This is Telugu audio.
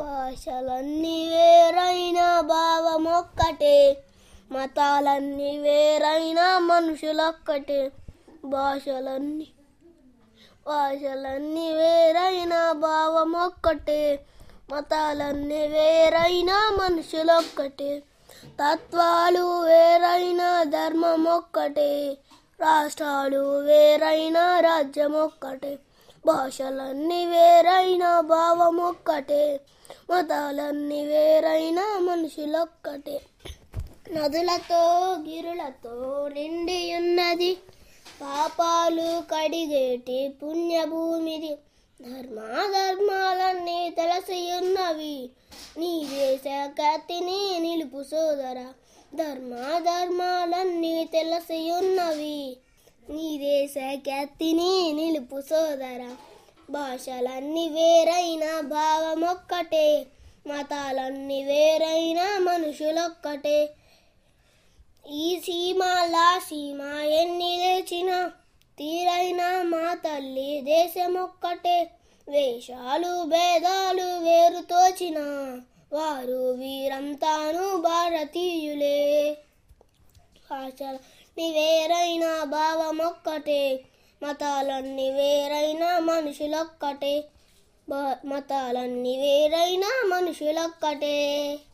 భాషలన్నీ వేరైన భావమొక్కటే మతాలన్నీ వేరైన మనుషులొక్కటే భాషలన్నీ భాషలన్నీ వేరైన భావమొక్కటే మతాలన్నీ వేరైన మనుషులొక్కటే తత్వాలు వేరైన ధర్మమొక్కటే రాష్ట్రాలు వేరైన రాజ్యమొక్కటే భాషలన్నీ వేరైన భావమొక్కటే మతాలన్నీ వేరైన మనుషులొక్కటే నదులతో గిరులతో నిండి ఉన్నది పాపాలు కడిగేటి పుణ్యభూమిది ధర్మాధర్మాలన్నీ తెలిసి ఉన్నవి నీ దేశ కత్తిని నిలుపు సోదర ధర్మాధర్మాలన్నీ తెలిసి ఉన్నవి నీ దేశ కత్తిని నిలుపు సోదర భాషలన్నీ వేరైన భావమొక్కటే మతాలన్నీ వేరైన మనుషులొక్కటే ఈ సీమాల సీమ ఎన్ని లేచిన తీరైన మా తల్లి దేశమొక్కటే వేషాలు భేదాలు వేరు తోచిన వారు వీరంతాను భారతీయులే భాషలన్నీ వేరైన భావమొక్కటే మతాలన్నీ వేరైన మనుషులొక్కటే బా- మతాలన్నీ వేరైన మనుషులొక్కటే